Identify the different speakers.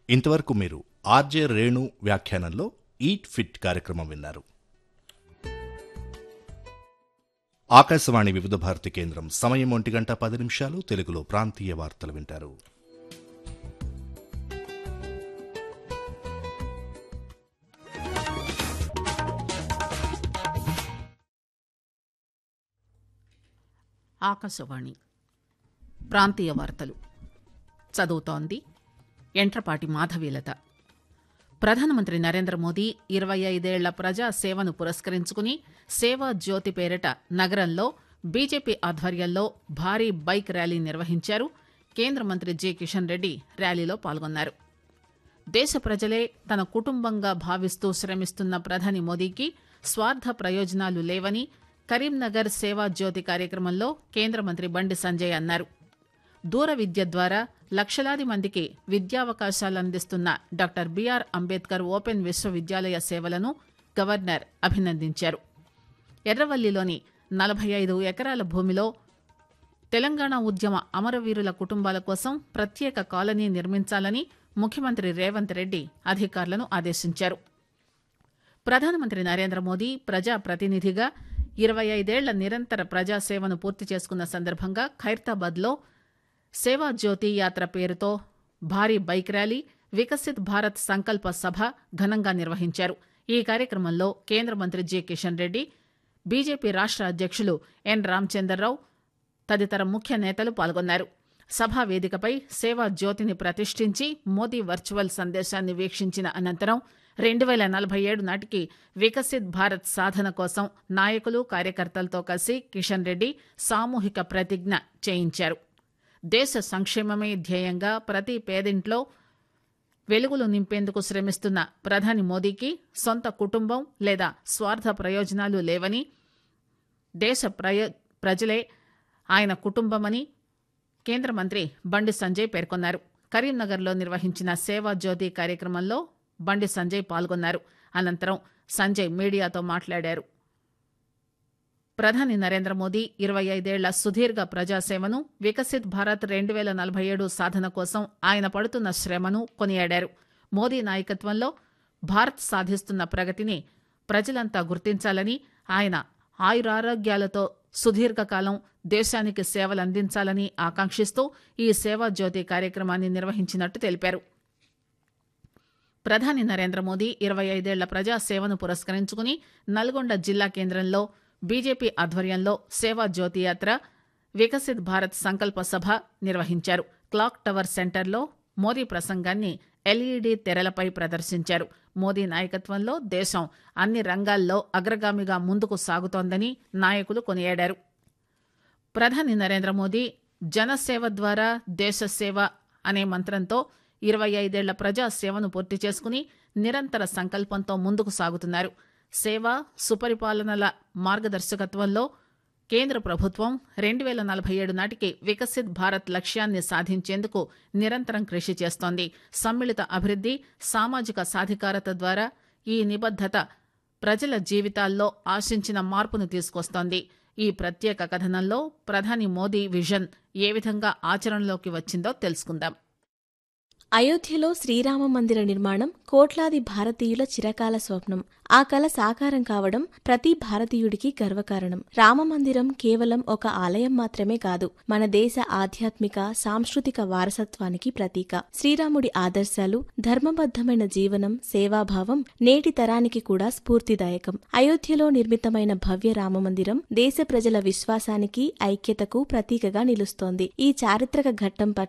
Speaker 1: ఇంతవరకు మీరు ఆర్జే రేణు వ్యాఖ్యానంలో ఈట్ ఫిట్ కార్యక్రమం విన్నారు ఆకాశవాణి వివిధ భారతి కేంద్రం సమయం ఒంటి గంట పది నిమిషాలు తెలుగులో ప్రాంతీయ వార్తలు వింటారు
Speaker 2: ఆకాశవాణి ప్రాంతీయ వార్తలు చదువుతోంది ఎంట్రపాటి మాధవీలత ప్రధానమంత్రి నరేంద్ర మోదీ ఇరవై ఐదేళ్ల ప్రజా సేవను పురస్కరించుకుని సేవా జ్యోతి పేరిట నగరంలో బీజేపీ ఆధ్వర్యంలో భారీ బైక్ ర్యాలీ నిర్వహించారు కేంద్ర మంత్రి జి కిషన్ రెడ్డి ర్యాలీలో పాల్గొన్నారు దేశ ప్రజలే తన కుటుంబంగా భావిస్తూ శ్రమిస్తున్న ప్రధాని మోదీకి స్వార్థ ప్రయోజనాలు లేవని కరీంనగర్ సేవా జ్యోతి కార్యక్రమంలో కేంద్ర మంత్రి బండి సంజయ్ అన్నారు దూర విద్య ద్వారా లక్షలాది మందికి విద్యావకాశాలు అందిస్తున్న డాక్టర్ బిఆర్ అంబేద్కర్ ఓపెన్ విశ్వవిద్యాలయ సేవలను గవర్నర్ అభినందించారు ఎర్రవల్లిలోని నలభై ఐదు ఎకరాల భూమిలో తెలంగాణ ఉద్యమ అమరవీరుల కుటుంబాల కోసం ప్రత్యేక కాలనీ నిర్మించాలని ముఖ్యమంత్రి రేవంత్ రెడ్డి అధికారులను ఆదేశించారు ప్రధానమంత్రి నరేంద్ర మోదీ ప్రజా ప్రతినిధిగా ఇరవై ఐదేళ్ల నిరంతర ప్రజాసేవను పూర్తి చేసుకున్న సందర్భంగా ఖైరతాబాద్లో సేవా జ్యోతి యాత్ర పేరుతో భారీ బైక్ ర్యాలీ వికసిత్ భారత్ సంకల్ప సభ ఘనంగా నిర్వహించారు ఈ కార్యక్రమంలో కేంద్ర మంత్రి జి కిషన్ రెడ్డి బీజేపీ రాష్ట్ర అధ్యక్షులు ఎన్ రామచందర్రావు తదితర ముఖ్య నేతలు పాల్గొన్నారు సభా వేదికపై సేవా జ్యోతిని ప్రతిష్ఠించి మోదీ వర్చువల్ సందేశాన్ని వీక్షించిన అనంతరం రెండు వేల నలభై ఏడు నాటికి వికసిత్ భారత్ సాధన కోసం నాయకులు కార్యకర్తలతో కలిసి కిషన్ రెడ్డి సామూహిక ప్రతిజ్ఞ చేయించారు దేశ సంక్షేమమే ధ్యేయంగా ప్రతి పేదింట్లో వెలుగులు నింపేందుకు శ్రమిస్తున్న ప్రధాని మోదీకి సొంత కుటుంబం లేదా స్వార్థ ప్రయోజనాలు లేవని దేశ ప్రయో ప్రజలే ఆయన కుటుంబమని కేంద్ర మంత్రి బండి సంజయ్ పేర్కొన్నారు కరీంనగర్లో నిర్వహించిన సేవా జ్యోతి కార్యక్రమంలో బండి సంజయ్ పాల్గొన్నారు అనంతరం సంజయ్ మీడియాతో మాట్లాడారు ప్రధాని నరేంద్ర మోదీ ఇరవై ఐదేళ్ల సుదీర్ఘ ప్రజాసేవను వికసిత్ భారత్ రెండు వేల నలభై ఏడు సాధన కోసం ఆయన పడుతున్న శ్రమను కొనియాడారు మోదీ నాయకత్వంలో భారత్ సాధిస్తున్న ప్రగతిని ప్రజలంతా గుర్తించాలని ఆయన ఆయురారోగ్యాలతో సుదీర్ఘకాలం దేశానికి సేవలందించాలని ఆకాంక్షిస్తూ ఈ సేవా జ్యోతి కార్యక్రమాన్ని నిర్వహించినట్టు తెలిపారు ప్రధాని నరేంద్ర మోదీ ఇరవై ఐదేళ్ల ప్రజాసేవను పురస్కరించుకుని నల్గొండ జిల్లా కేంద్రంలో బీజేపీ ఆధ్వర్యంలో సేవా జ్యోతి యాత్ర వికసిత్ భారత్ సంకల్ప సభ నిర్వహించారు క్లాక్ టవర్ సెంటర్లో మోదీ ప్రసంగాన్ని ఎల్ఈడీ తెరలపై ప్రదర్శించారు మోదీ నాయకత్వంలో దేశం అన్ని రంగాల్లో అగ్రగామిగా ముందుకు సాగుతోందని నాయకులు కొనియాడారు ప్రధాని నరేంద్ర మోదీ జనసేవ ద్వారా దేశ సేవ అనే మంత్రంతో ఇరవై ఐదేళ్ల ప్రజా సేవను పూర్తి చేసుకుని నిరంతర సంకల్పంతో ముందుకు సాగుతున్నారు సేవ సుపరిపాలనల మార్గదర్శకత్వంలో కేంద్ర ప్రభుత్వం రెండు వేల నలభై ఏడు నాటికి వికసిత్ భారత్ లక్ష్యాన్ని సాధించేందుకు నిరంతరం కృషి చేస్తోంది సమ్మిళిత అభివృద్ది సామాజిక సాధికారత ద్వారా ఈ నిబద్దత ప్రజల జీవితాల్లో ఆశించిన మార్పును తీసుకొస్తోంది ఈ ప్రత్యేక కథనంలో ప్రధాని మోదీ విజన్ ఏ విధంగా ఆచరణలోకి వచ్చిందో తెలుసుకుందాం
Speaker 3: అయోధ్యలో శ్రీరామ మందిర నిర్మాణం కోట్లాది భారతీయుల చిరకాల స్వప్నం ఆ కల సాకారం కావడం ప్రతి భారతీయుడికి గర్వకారణం రామమందిరం కేవలం ఒక ఆలయం మాత్రమే కాదు మన దేశ ఆధ్యాత్మిక సాంస్కృతిక వారసత్వానికి ప్రతీక శ్రీరాముడి ఆదర్శాలు ధర్మబద్ధమైన జీవనం సేవాభావం నేటి తరానికి కూడా స్ఫూర్తిదాయకం అయోధ్యలో నిర్మితమైన భవ్య రామమందిరం దేశ ప్రజల విశ్వాసానికి ఐక్యతకు ప్రతీకగా నిలుస్తోంది ఈ చారిత్రక ఘట్టం పట్ల